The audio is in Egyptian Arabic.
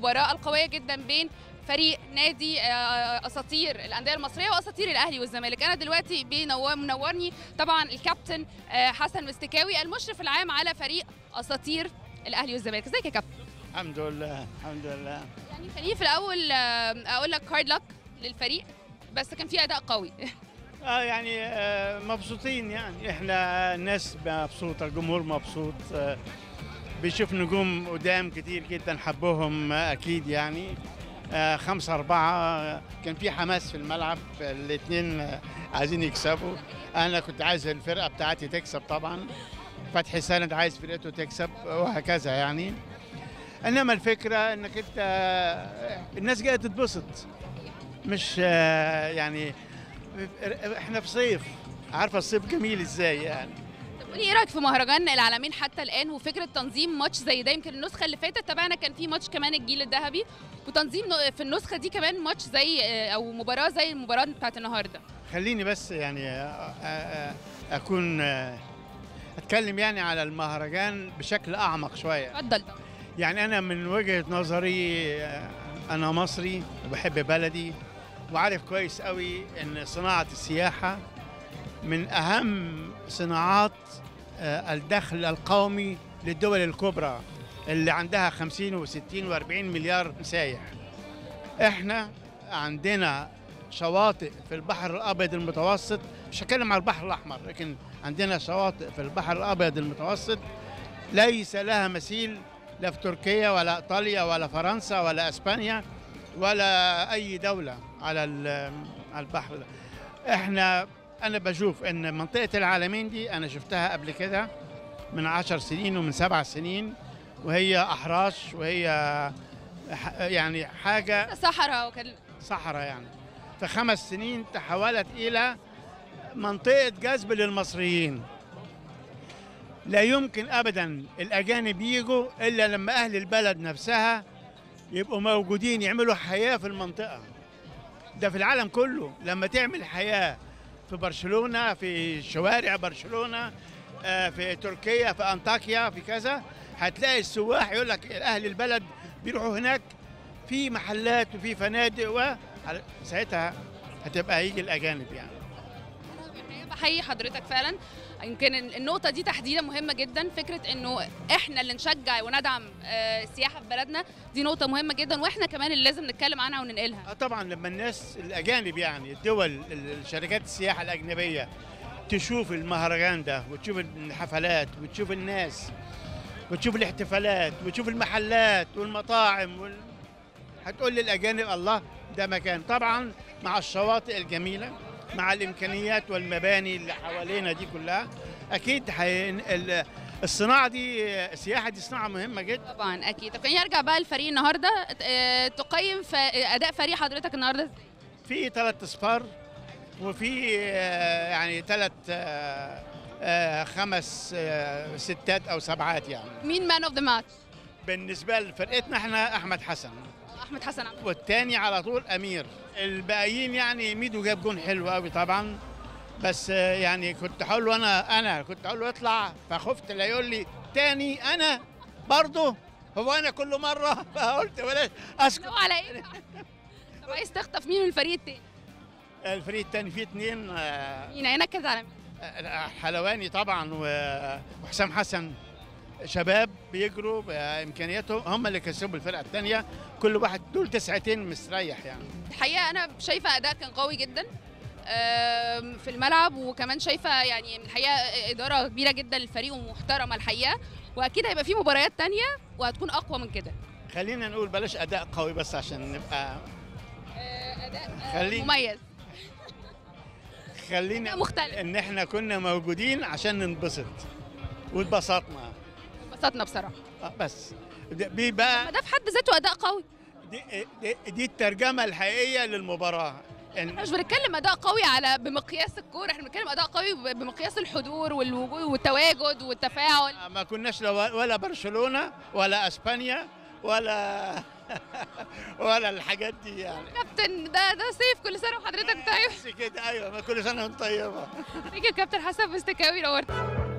المباراه القويه جدا بين فريق نادي آه، اساطير الانديه المصريه واساطير الاهلي والزمالك انا دلوقتي بينور- منورني طبعا الكابتن آه، حسن مستكاوي المشرف العام على فريق اساطير الاهلي والزمالك ازيك يا كابتن الحمد لله الحمد لله يعني خليني في الاول آه، اقول لك هارد لك للفريق بس كان في اداء قوي اه يعني آه مبسوطين يعني احنا الناس مبسوطه الجمهور مبسوط آه بيشوف نجوم قدام كتير جدا حبهم آه اكيد يعني آه خمسة أربعة آه، كان في حماس في الملعب الاثنين آه عايزين يكسبوا أنا كنت عايز الفرقة بتاعتي تكسب طبعا فتحي سند عايز فرقته تكسب وهكذا يعني إنما الفكرة إنك أنت آه، الناس جاية تتبسط مش آه، يعني احنا في صيف عارفه الصيف جميل ازاي يعني طب قولي ايه رايك في مهرجان العالمين حتى الان وفكره تنظيم ماتش زي ده يمكن النسخه اللي فاتت تابعنا كان في ماتش كمان الجيل الذهبي وتنظيم ن- في النسخه دي كمان ماتش زي آه، او مباراه زي المباراه بتاعت النهارده خليني بس يعني آه، آه، اكون آه، اتكلم يعني على المهرجان بشكل اعمق شويه اتفضل طبعا يعني انا من وجهه نظري آه، انا مصري وبحب بلدي وعارف كويس قوي ان صناعه السياحه من اهم صناعات آه، الدخل القومي للدول الكبرى اللي عندها 50 و60 و40 مليار سايح احنا عندنا شواطئ في البحر الابيض المتوسط مش هتكلم على البحر الاحمر لكن عندنا شواطئ في البحر الابيض المتوسط ليس لها مثيل لا في تركيا ولا ايطاليا ولا فرنسا ولا اسبانيا ولا اي دوله على ال- على البحر ده. احنا انا بشوف ان منطقه العالمين دي انا شفتها قبل كده من عشر سنين ومن سبع سنين وهي احراش وهي ح- يعني حاجه صحراء وكان صحراء يعني في خمس سنين تحولت إلى منطقة جذب للمصريين لا يمكن أبدا الأجانب يجوا إلا لما أهل البلد نفسها يبقوا موجودين يعملوا حياة في المنطقة ده في العالم كله لما تعمل حياة في برشلونة في شوارع برشلونة آه، في تركيا في أنطاكيا في كذا هتلاقي السواح يقول لك أهل البلد بيروحوا هناك في محلات وفي فنادق و على- ساعتها هتبقى هيجي الاجانب يعني بحيي حضرتك فعلا يمكن النقطة دي تحديدا مهمة جدا فكرة انه احنا اللي نشجع وندعم آه، السياحة في بلدنا دي نقطة مهمة جدا واحنا كمان اللي لازم نتكلم عنها وننقلها آه طبعا لما الناس الاجانب يعني الدول ال- الشركات السياحه الاجنبيه تشوف المهرجان ده وتشوف الحفلات وتشوف الناس وتشوف الاحتفالات وتشوف المحلات والمطاعم وال... هتقول للاجانب الله ده مكان طبعا مع الشواطئ الجميله مع الامكانيات والمباني اللي حوالينا دي كلها اكيد حي... ال- الصناعه دي السياحه دي صناعه مهمه جدا طبعا اكيد طب خليني ارجع بقى للفريق النهارده آه، تقيم ف- اداء فريق حضرتك النهارده ازاي؟ في ثلاث اصفار وفي آه، يعني ثلاث خمس آه، ستات او سبعات يعني مين مان اوف ذا ماتش بالنسبه لفرقتنا احنا احمد حسن احمد حسن عبد والتاني على طول امير الباقيين يعني ميدو جاب جون حلو قوي طبعا بس آه، يعني كنت هقول له انا انا كنت هقول له اطلع فخفت لا يقول لي تاني انا برضه هو انا كل مره فقلت بلاش اسكت لو على ايه طب عايز تخطف مين من الفريق التاني الفريق التاني فيه اتنين آه، مين هينكد على مين حلواني طبعا و- وحسام حسن شباب بيجروا بامكانياتهم هم اللي كسبوا الفرقه الثانيه كل واحد دول تسعتين مستريح يعني الحقيقه انا شايفه اداء كان قوي جدا آم، في الملعب وكمان شايفه يعني الحقيقه اداره كبيره جدا للفريق ومحترمه الحقيقه واكيد هيبقى في مباريات تانية وهتكون اقوى من كده خلينا نقول بلاش اداء قوي بس عشان نبقى اداء خلينا- مميز خلينا أداء مختلف. ان احنا كنا موجودين عشان ننبسط واتبسطنا انبسطنا بصراحه آه، بس ده- دي بقى ما ده في حد ذاته اداء قوي دي, دي, دي الترجمه الحقيقيه للمباراه احنا ان مش بنتكلم اداء قوي على بمقياس الكوره احنا بنتكلم اداء قوي ب- بمقياس الحضور والوجود والتواجد والتفاعل ما كناش لا- ولا برشلونه ولا اسبانيا ولا ولا الحاجات دي يعني كابتن ده ده صيف كل سنه وحضرتك طيب بس كده ايوه ما كل سنه وانت طيبه ثانك يو كابتن حسن مستكاوي نورت